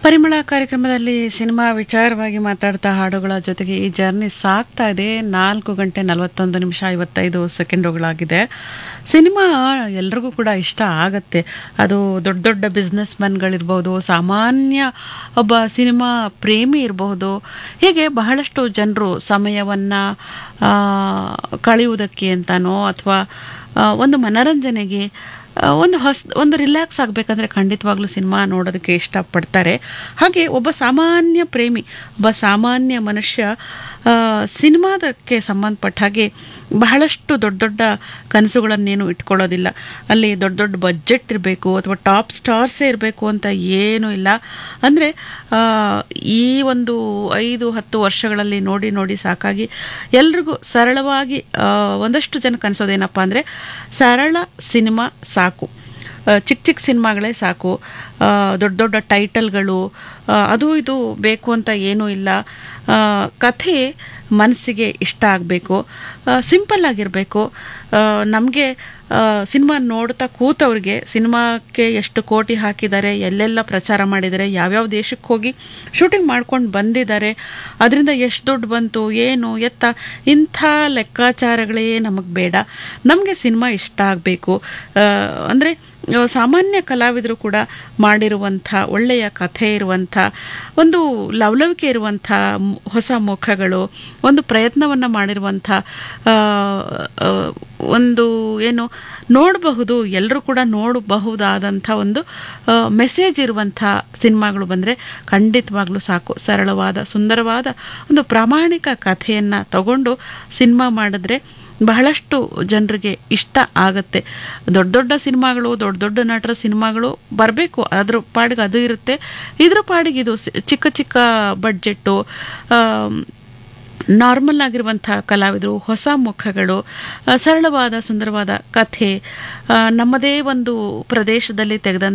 ಪರಿಮಳ ಕಾರ್ಯಕ್ರಮದಲ್ಲಿ ಸಿನಿಮಾ ವಿಚಾರವಾಗಿ ಮಾತಾಡ್ತಾ ಹಾಡುಗಳ ಜೊತೆಗೆ ಈ ಜರ್ನಿ ಸಾಗ್ತಾ ಇದೆ ನಾಲ್ಕು ಗಂಟೆ ನಲವತ್ತೊಂದು ನಿಮಿಷ ಐವತ್ತೈದು ಸೆಕೆಂಡುಗಳಾಗಿದೆ ಸಿನಿಮಾ ಎಲ್ರಿಗೂ ಕೂಡ ಇಷ್ಟ ಆಗತ್ತೆ ಅದು ದೊಡ್ಡ ದೊಡ್ಡ ಬಿಸ್ನೆಸ್ ಮ್ಯಾನ್ಗಳಿರ್ಬೋದು ಸಾಮಾನ್ಯ ಒಬ್ಬ ಸಿನಿಮಾ ಪ್ರೇಮಿ ಇರಬಹುದು ಹೀಗೆ ಬಹಳಷ್ಟು ಜನರು ಸಮಯವನ್ನು ಕಳೆಯುವುದಕ್ಕೆ ಅಂತನೋ ಅಥವಾ ಒಂದು ಮನರಂಜನೆಗೆ ಆ, ಒಂದು ಹೊಸ ಒಂದು ರಿಲ್ಯಾಕ್ಸ್ ಆಗಬೇಕಂದ್ರೆ ಖಂಡಿತವಾಗ್ಲೂ ಸಿನಿಮಾ ನೋಡೋದಕ್ಕೆ ಇಷ್ಟಪಡ್ತಾರೆ ಹಾಗೆ ಒಬ್ಬ ಸಾಮಾನ್ಯ ಪ್ರೇಮಿ ಒಬ್ಬ ಸಾಮಾನ್ಯ ಮನುಷ್ಯ ಆ, ಸಿನಿಮಾದಕ್ಕೆ ಸಂಬಂಧಪಟ್ಟ ಹಾಗೆ ಬಹಳಷ್ಟು ದೊಡ್ಡ ದೊಡ್ಡ ಕನಸುಗಳನ್ನೇನು ಇಟ್ಕೊಳ್ಳೋದಿಲ್ಲ ಅಲ್ಲಿ ದೊಡ್ಡ ದೊಡ್ಡ ಬಜೆಟ್ ಇರಬೇಕು ಅಥವಾ ಟಾಪ್ ಸ್ಟಾರ್ಸೇ ಇರಬೇಕು ಅಂತ ಏನೂ ಇಲ್ಲ ಅಂದರೆ ಈ ಒಂದು ಐದು ಹತ್ತು ವರ್ಷಗಳಲ್ಲಿ ನೋಡಿ ನೋಡಿ ಸಾಕಾಗಿ ಎಲ್ರಿಗೂ ಸರಳವಾಗಿ ಆ, ಒಂದಷ್ಟು ಜನ ಕನಸೋದೇನಪ್ಪ ಅಂದರೆ ಸರಳ ಸಿನಿಮಾ ಸಾಕು ಆ, ಚಿಕ್ಕ ಚಿಕ್ಕ ಸಿನಿಮಾಗಳೇ ಸಾಕು ಆ, ದೊಡ್ಡ ದೊಡ್ಡ ಟೈಟಲ್ಗಳು ಆ, ಅದು ಇದು ಬೇಕು ಅಂತ ಏನೂ ಇಲ್ಲ ಆ, ಕಥೆ ಮನಸ್ಸಿಗೆ ಇಷ್ಟ ಆಗಬೇಕು ಸಿಂಪಲ್ ಆಗಿರಬೇಕು ನಮಗೆ ಸಿನಿಮಾ ನೋಡ್ತಾ ಕೂತವ್ರಿಗೆ ಸಿನಿಮಾಕ್ಕೆ ಎಷ್ಟು ಕೋಟಿ ಹಾಕಿದ್ದಾರೆ ಎಲ್ಲೆಲ್ಲ ಪ್ರಚಾರ ಮಾಡಿದ್ದಾರೆ ಯಾವ್ಯಾವ ದೇಶಕ್ಕೆ ಹೋಗಿ ಶೂಟಿಂಗ್ ಮಾಡ್ಕೊಂಡು ಬಂದಿದ್ದಾರೆ ಅದರಿಂದ ಎಷ್ಟು ದುಡ್ಡು ಬಂತು ಏನು ಎತ್ತ ಇಂಥ ಲೆಕ್ಕಾಚಾರಗಳೇ ನಮಗೆ ಬೇಡ ನಮಗೆ ಸಿನಿಮಾ ಇಷ್ಟ ಆಗಬೇಕು ಅಂದರೆ ಸಾಮಾನ್ಯ ಕಲಾವಿದರು ಕೂಡ ಮಾಡಿರುವಂಥ ಒಳ್ಳೆಯ ಕಥೆ ಇರುವಂಥ ಒಂದು ಲವಲವಿಕೆ ಇರುವಂಥ ಮ್- ಹೊಸ ಮುಖಗಳು ಒಂದು ಪ್ರಯತ್ನವನ್ನು ಮಾಡಿರುವಂಥ ಆ, ಆ, ಒಂದು ಏನು ನೋಡಬಹುದು ಎಲ್ಲರೂ ಕೂಡ ನೋಡಬಹುದಾದಂಥ ಒಂದು ಮೆಸೇಜ್ ಇರುವಂಥ ಸಿನಿಮಾಗಳು ಬಂದರೆ ಖಂಡಿತವಾಗ್ಲೂ ಸಾಕು ಸರಳವಾದ ಸುಂದರವಾದ ಒಂದು ಪ್ರಾಮಾಣಿಕ ಕಥೆಯನ್ನು ತಗೊಂಡು ಸಿನಿಮಾ ಮಾಡಿದ್ರೆ ಬಹಳಷ್ಟು ಜನರಿಗೆ ಇಷ್ಟ ಆಗತ್ತೆ ದೊಡ್ಡ ದೊಡ್ಡ ಸಿನಿಮಾಗಳು ದೊಡ್ಡ ದೊಡ್ಡ ನಟರ ಸಿನಿಮಾಗಳು ಬರಬೇಕು ಅದ್ರ ಪಾಡಿಗೆ ಅದು ಇರುತ್ತೆ ಇದ್ರ ಪಾಡಿಗೆ ಇದು ಸಿ- ಚಿಕ್ಕ ಚಿಕ್ಕ ಬಡ್ಜೆಟ್ಟು ನಾರ್ಮಲ್ ಆಗಿರುವಂಥ ಕಲಾವಿದರು ಹೊಸ ಮುಖಗಳು ಆ, ಸರಳವಾದ ಸುಂದರವಾದ ಕಥೆ ಆ, ನಮ್ಮದೇ ಒಂದು ಪ್ರದೇಶದಲ್ಲಿ ತೆಗೆದಂಥ